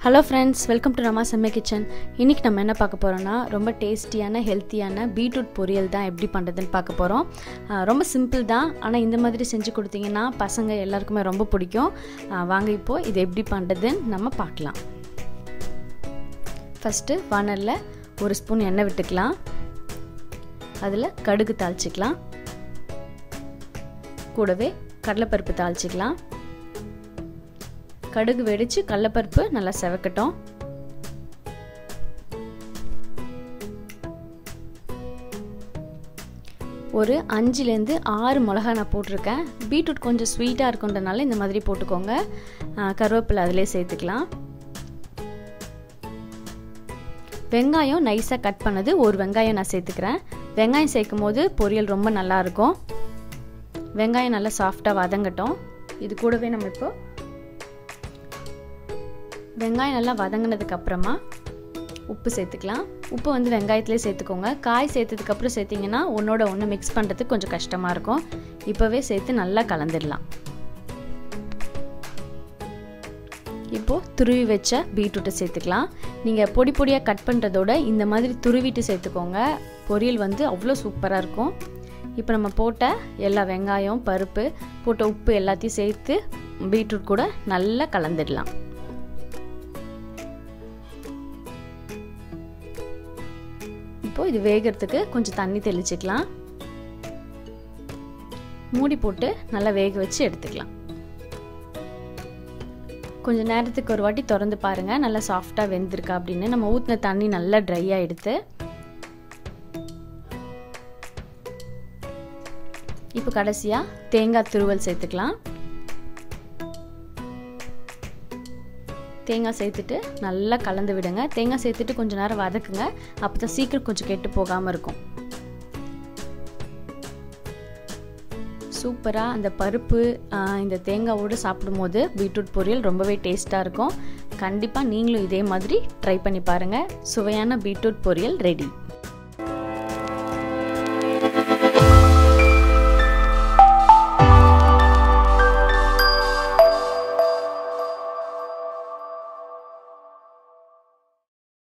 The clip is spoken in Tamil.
hello friends welcome to Rama செம்மை கிச்சன் இன்றைக்கி நம்ம என்ன பார்க்க போகிறோம்னா ரொம்ப டேஸ்டியான ஹெல்த்தியான பீட்ரூட் பொரியல் தான் எப்படி பண்ணுறதுன்னு பார்க்க போகிறோம் ரொம்ப சிம்பிள் தான் ஆனால் இந்த மாதிரி செஞ்சு கொடுத்தீங்கன்னா பசங்க எல்லாருக்குமே ரொம்ப பிடிக்கும் ஆ, வாங்க இப்போது இது எப்படி பண்ணுறதுன்னு நம்ம பார்க்கலாம் ஃபஸ்ட்டு வானலில் ஒரு ஸ்பூன் எண்ணெய் விட்டுக்கலாம் அதில் கடுகு தாளிச்சிக்கலாம் கூடவே கடலைப்பருப்பு தாளிச்சிக்கலாம் கடுகு வெடித்து கடலப்பருப்பு நல்லா செவக்கட்டும் ஒரு அஞ்சுலேருந்து ஆறு மிளகா நான் போட்டிருக்கேன் பீட்ரூட் கொஞ்சம் ஸ்வீட்டாக இருக்குன்றனால இந்த மாதிரி போட்டுக்கோங்க கருவேப்பிலை அதிலே சேர்த்துக்கலாம் வெங்காயம் நைஸாக கட் பண்ணது ஒரு வெங்காயம் நான் சேர்த்துக்கிறேன் வெங்காயம் சேர்க்கும் போது பொரியல் ரொம்ப நல்லாயிருக்கும் வெங்காயம் நல்லா சாஃப்டாக வதங்கட்டும் இது கூடவே நம்ம இப்போ வெங்காயம் நல்லா வதங்கினதுக்கு அப்புறமா உப்பு சேர்த்துக்கலாம் உப்பு வந்து வெங்காயத்துலேயே சேர்த்துக்கோங்க காய் சேர்த்ததுக்கப்புறம் சேர்த்திங்கன்னா ஒன்றோட ஒன்று மிக்ஸ் பண்ணுறதுக்கு கொஞ்சம் கஷ்டமாக இருக்கும் இப்போவே சேர்த்து நல்லா கலந்துடலாம் இப்போது துருவி வச்ச பீட்ரூட்டை சேர்த்துக்கலாம் நீங்கள் பொடி பொடியாக கட் பண்ணுறதோட இந்த மாதிரி துருவிட்டு சேர்த்துக்கோங்க பொரியல் வந்து அவ்வளோ சூப்பராக இருக்கும் இப்போ நம்ம போட்ட எல்லா வெங்காயம் பருப்பு போட்ட உப்பு எல்லாத்தையும் சேர்த்து பீட்ரூட் கூட நல்லா கலந்துடலாம் இப்போது இது வேகிறதுக்கு கொஞ்சம் தண்ணி தெளிச்சுக்கலாம் மூடி போட்டு நல்லா வேக வச்சு எடுத்துக்கலாம் கொஞ்சம் நேரத்துக்கு ஒரு வாட்டி திறந்து பாருங்கள் நல்லா சாஃப்டாக வெந்திருக்கா அப்படின்னு நம்ம ஊற்றின தண்ணி நல்லா ட்ரையாக எடுத்து இப்போ கடைசியாக தேங்காய் துருவல் சேர்த்துக்கலாம் தேங்காய் சேர்த்துட்டு நல்லா கலந்து விடுங்க தேங்காய் சேர்த்துட்டு கொஞ்சம் நேரம் வதக்குங்க அப்போ தான் சீக்கிரம் கொஞ்சம் கெட்டு போகாமல் இருக்கும் சூப்பராக அந்த பருப்பு இந்த தேங்காவோடு சாப்பிடும்போது பீட்ரூட் பொரியல் ரொம்பவே டேஸ்ட்டாக இருக்கும் கண்டிப்பாக நீங்களும் இதே மாதிரி ட்ரை பண்ணி பாருங்கள் சுவையான பீட்ரூட் பொரியல் ரெடி